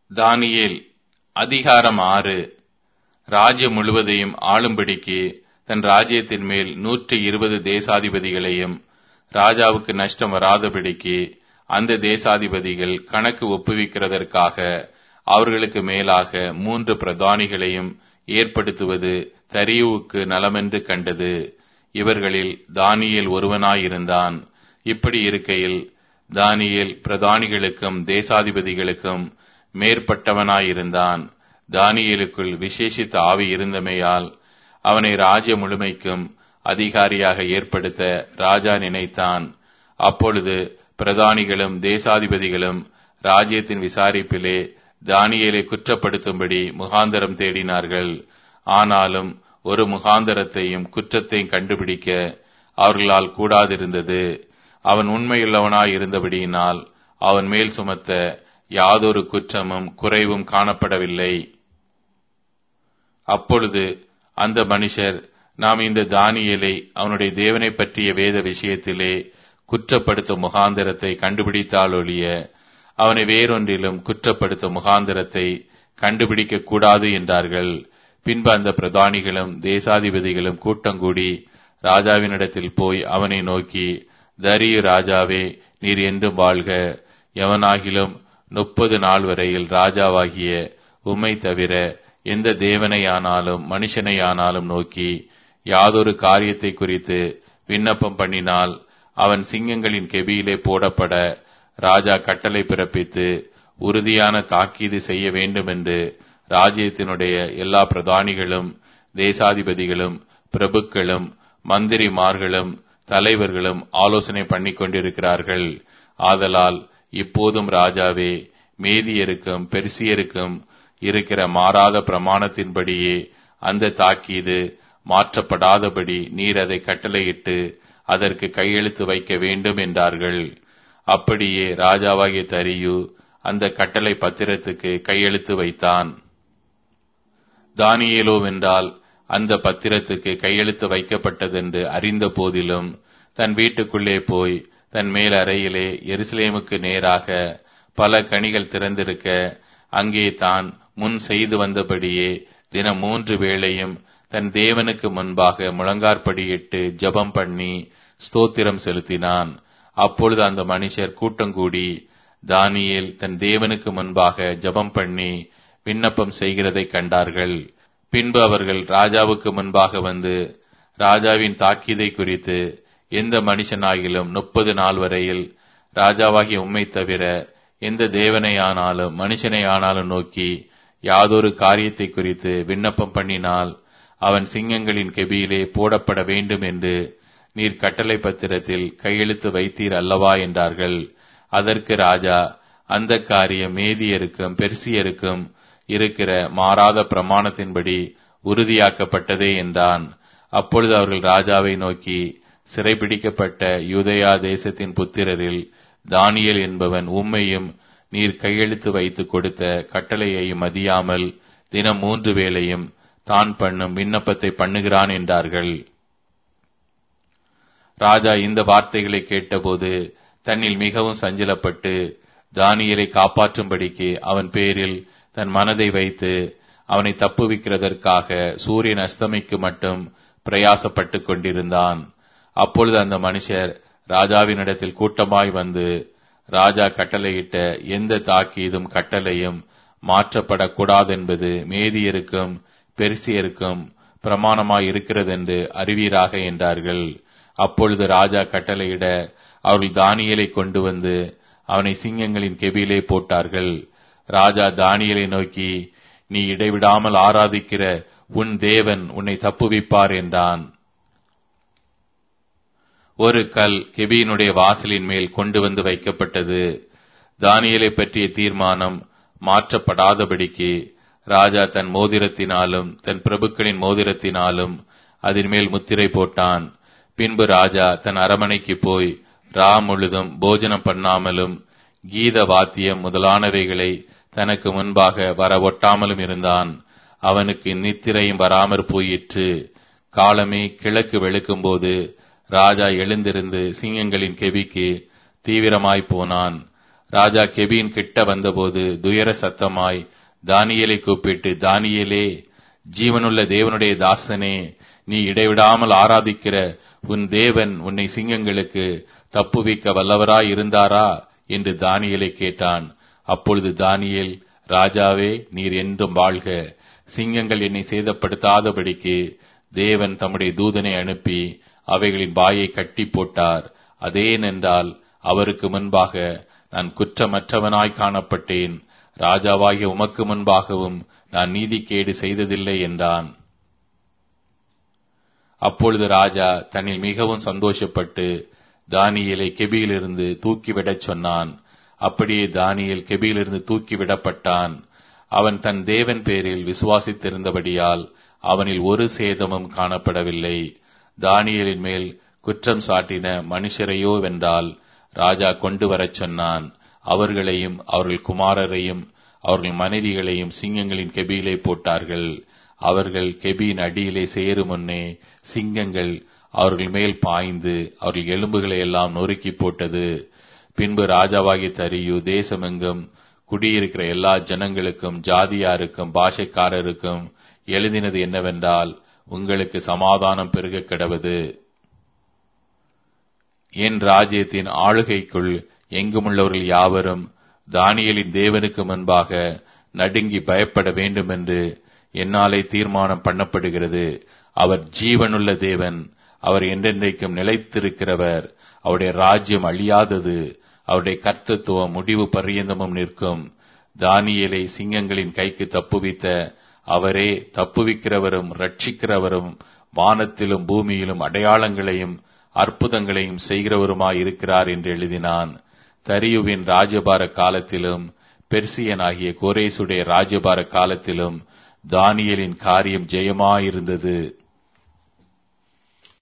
தானியேல் அதிகாரம் ஆறு ராஜ்யம் முழுவதையும் ஆளும்படிக்கு தன் ராஜ்யத்தின் மேல் நூற்றி இருபது தேசாதிபதிகளையும் ராஜாவுக்கு நஷ்டம் வராதபடிக்கு அந்த தேசாதிபதிகள் கணக்கு ஒப்புவிக்கிறதற்காக அவர்களுக்கு மேலாக மூன்று பிரதானிகளையும் ஏற்படுத்துவது தரியுவுக்கு நலமென்று கண்டது இவர்களில் தானியேல் ஒருவனாயிருந்தான் இப்படி இருக்கையில் தானியேல் பிரதானிகளுக்கும் தேசாதிபதிகளுக்கும் மேற்பட்டவனாயிருந்தான் தானியேலுக்குள் விசேஷித்த ஆவி இருந்தமையால் அவனை ராஜ்ய முழுமைக்கும் அதிகாரியாக ஏற்படுத்த ராஜா நினைத்தான் அப்பொழுது பிரதானிகளும் தேசாதிபதிகளும் ராஜ்யத்தின் விசாரிப்பிலே தானியேலை குற்றப்படுத்தும்படி முகாந்தரம் தேடினார்கள் ஆனாலும் ஒரு முகாந்தரத்தையும் குற்றத்தையும் கண்டுபிடிக்க அவர்களால் கூடாதிருந்தது அவன் உண்மையுள்ளவனாய் இருந்தபடியினால் அவன் மேல் சுமத்த யாதொரு குற்றமும் குறைவும் காணப்படவில்லை அப்பொழுது அந்த மனுஷர் நாம் இந்த தானியலை அவனுடைய தேவனை பற்றிய வேத விஷயத்திலே குற்றப்படுத்தும் முகாந்திரத்தை கண்டுபிடித்தால் ஒழிய அவனை வேறொன்றிலும் குற்றப்படுத்தும் முகாந்திரத்தை கண்டுபிடிக்க கூடாது என்றார்கள் பின்பு அந்த பிரதானிகளும் தேசாதிபதிகளும் கூட்டங்கூடி ராஜாவினிடத்தில் போய் அவனை நோக்கி தரியு ராஜாவே நீர் என்றும் வாழ்க எவனாகிலும் முப்பது நாள் வரையில் ராஜாவாகிய உம்மை தவிர எந்த தேவனையானாலும் மனுஷனையானாலும் நோக்கி யாதொரு காரியத்தை குறித்து விண்ணப்பம் பண்ணினால் அவன் சிங்கங்களின் கெபியிலே போடப்பட ராஜா கட்டளை பிறப்பித்து உறுதியான தாக்கீது செய்ய வேண்டும் என்று ராஜ்யத்தினுடைய எல்லா பிரதானிகளும் தேசாதிபதிகளும் பிரபுக்களும் மந்திரிமார்களும் தலைவர்களும் ஆலோசனை பண்ணிக் கொண்டிருக்கிறார்கள் ஆதலால் இப்போதும் ராஜாவே மேதியருக்கும் பெருசியருக்கும் இருக்கிற மாறாத பிரமாணத்தின்படியே அந்த தாக்கீது மாற்றப்படாதபடி நீர் அதை கட்டளையிட்டு அதற்கு கையெழுத்து வைக்க வேண்டும் என்றார்கள் அப்படியே ராஜாவாகிய தரியு அந்த கட்டளை பத்திரத்துக்கு கையெழுத்து வைத்தான் தானியேலோ வென்றால் அந்த பத்திரத்துக்கு கையெழுத்து வைக்கப்பட்டதென்று அறிந்த போதிலும் தன் வீட்டுக்குள்ளே போய் தன் மேல் அறையிலே எருசலேமுக்கு நேராக பல கனிகள் திறந்திருக்க அங்கே தான் முன் செய்து வந்தபடியே தினம் மூன்று வேளையும் தன் தேவனுக்கு முன்பாக முழங்கார்படியிட்டு ஜபம் பண்ணி ஸ்தோத்திரம் செலுத்தினான் அப்பொழுது அந்த மனுஷர் கூட்டங்கூடி தானியேல் தன் தேவனுக்கு முன்பாக ஜபம் பண்ணி விண்ணப்பம் செய்கிறதை கண்டார்கள் பின்பு அவர்கள் ராஜாவுக்கு முன்பாக வந்து ராஜாவின் தாக்கீதை குறித்து எந்த மனுஷனாகிலும் முப்பது நாள் வரையில் ராஜாவாகிய உம்மை தவிர எந்த தேவனையானாலும் மனுஷனையானாலும் நோக்கி யாதொரு காரியத்தை குறித்து விண்ணப்பம் பண்ணினால் அவன் சிங்கங்களின் கெபியிலே போடப்பட வேண்டும் என்று நீர் கட்டளை பத்திரத்தில் கையெழுத்து வைத்தீர் அல்லவா என்றார்கள் அதற்கு ராஜா அந்த காரியம் மேதியருக்கும் பெர்சியருக்கும் இருக்கிற மாறாத பிரமாணத்தின்படி உறுதியாக்கப்பட்டதே என்றான் அப்பொழுது அவர்கள் ராஜாவை நோக்கி சிறைபிடிக்கப்பட்ட யூதயா தேசத்தின் புத்திரரில் தானியல் என்பவன் உம்மையும் நீர் கையெழுத்து வைத்து கொடுத்த கட்டளையையும் மதியாமல் தினம் மூன்று வேளையும் தான் பண்ணும் விண்ணப்பத்தை பண்ணுகிறான் என்றார்கள் ராஜா இந்த வார்த்தைகளை கேட்டபோது தன்னில் மிகவும் சஞ்சலப்பட்டு தானியலை காப்பாற்றும்படிக்கு அவன் பேரில் தன் மனதை வைத்து அவனை தப்புவிக்கிறதற்காக சூரியன் அஸ்தமிக்கு மட்டும் பிரயாசப்பட்டுக் கொண்டிருந்தான் அப்பொழுது அந்த மனுஷர் ராஜாவினிடத்தில் கூட்டமாய் வந்து ராஜா கட்டளையிட்ட எந்த தாக்கீதும் கட்டளையும் மாற்றப்படக்கூடாதென்பது மேதியருக்கும் பெருசியருக்கும் பிரமாணமாய் இருக்கிறதென்று அறிவீராக என்றார்கள் அப்பொழுது ராஜா கட்டளையிட அவர்கள் தானியலை கொண்டு வந்து அவனை சிங்கங்களின் கெபியிலே போட்டார்கள் ராஜா தானியலை நோக்கி நீ இடைவிடாமல் ஆராதிக்கிற உன் தேவன் உன்னை தப்புவிப்பார் என்றான் ஒரு கல் கெபியினுடைய வாசலின் மேல் கொண்டு வந்து வைக்கப்பட்டது தானியலை பற்றிய தீர்மானம் மாற்றப்படாதபடிக்கு ராஜா தன் மோதிரத்தினாலும் தன் பிரபுக்களின் மோதிரத்தினாலும் அதன் மேல் முத்திரை போட்டான் பின்பு ராஜா தன் அரமனைக்கு போய் ரா முழுதும் போஜனம் பண்ணாமலும் கீத வாத்தியம் முதலானவைகளை தனக்கு முன்பாக வர ஒட்டாமலும் இருந்தான் அவனுக்கு நித்திரையும் வராமற் போயிற்று காலமே கிழக்கு வெளுக்கும்போது ராஜா எழுந்திருந்து சிங்கங்களின் கெபிக்கு தீவிரமாய் போனான் ராஜா கெபியின் கிட்ட வந்தபோது துயர சத்தமாய் தானியேலை கூப்பிட்டு தானியேலே ஜீவனுள்ள தேவனுடைய தாசனே நீ இடைவிடாமல் ஆராதிக்கிற உன் தேவன் உன்னை சிங்கங்களுக்கு தப்புவிக்க வல்லவராய் இருந்தாரா என்று தானியேலை கேட்டான் அப்பொழுது தானியேல் ராஜாவே நீர் என்றும் வாழ்க சிங்கங்கள் என்னை சேதப்படுத்தாதபடிக்கு தேவன் தம்முடைய தூதனை அனுப்பி அவைகளின் வாயை கட்டி போட்டார் அதேனென்றால் அவருக்கு முன்பாக நான் குற்றமற்றவனாய் காணப்பட்டேன் ராஜாவாகிய உமக்கு முன்பாகவும் நான் நீதிக்கேடு செய்ததில்லை என்றான் அப்பொழுது ராஜா தன்னில் மிகவும் சந்தோஷப்பட்டு தானியலை கெபியிலிருந்து தூக்கிவிடச் சொன்னான் அப்படியே தானியல் கெபியிலிருந்து தூக்கிவிடப்பட்டான் அவன் தன் தேவன் பேரில் விசுவாசித்திருந்தபடியால் அவனில் ஒரு சேதமும் காணப்படவில்லை தானியலின் மேல் குற்றம் சாட்டின மனுஷரையோ வென்றால் ராஜா கொண்டு வரச் சொன்னான் அவர்களையும் அவர்கள் குமாரரையும் அவர்கள் மனைவிகளையும் சிங்கங்களின் கெபியிலே போட்டார்கள் அவர்கள் கெபியின் அடியிலே சேரும் முன்னே சிங்கங்கள் அவர்கள் மேல் பாய்ந்து அவர்கள் எலும்புகளை எல்லாம் நொறுக்கி போட்டது பின்பு ராஜாவாகி தரியு தேசமெங்கும் குடியிருக்கிற எல்லா ஜனங்களுக்கும் ஜாதியாருக்கும் பாஷைக்காரருக்கும் எழுதினது என்னவென்றால் உங்களுக்கு சமாதானம் பெருக கிடவது என் ராஜ்யத்தின் ஆளுகைக்குள் எங்குமுள்ளவர்கள் யாவரும் தானியலின் தேவனுக்கு முன்பாக நடுங்கி பயப்பட வேண்டும் என்று என்னாலே தீர்மானம் பண்ணப்படுகிறது அவர் ஜீவனுள்ள தேவன் அவர் என்றென்றைக்கும் நிலைத்திருக்கிறவர் அவருடைய ராஜ்யம் அழியாதது அவருடைய கர்த்தத்துவம் முடிவு பரியந்தமும் நிற்கும் தானியலை சிங்கங்களின் கைக்கு தப்புவித்த அவரே தப்புவிக்கிறவரும் ரட்சிக்கிறவரும் வானத்திலும் பூமியிலும் அடையாளங்களையும் அற்புதங்களையும் செய்கிறவருமாய் இருக்கிறார் என்று எழுதினான் தரியுவின் ராஜபார காலத்திலும் பெர்சியனாகிய கோரேசுடைய ராஜபார காலத்திலும் தானியலின் காரியம் ஜெயமாயிருந்தது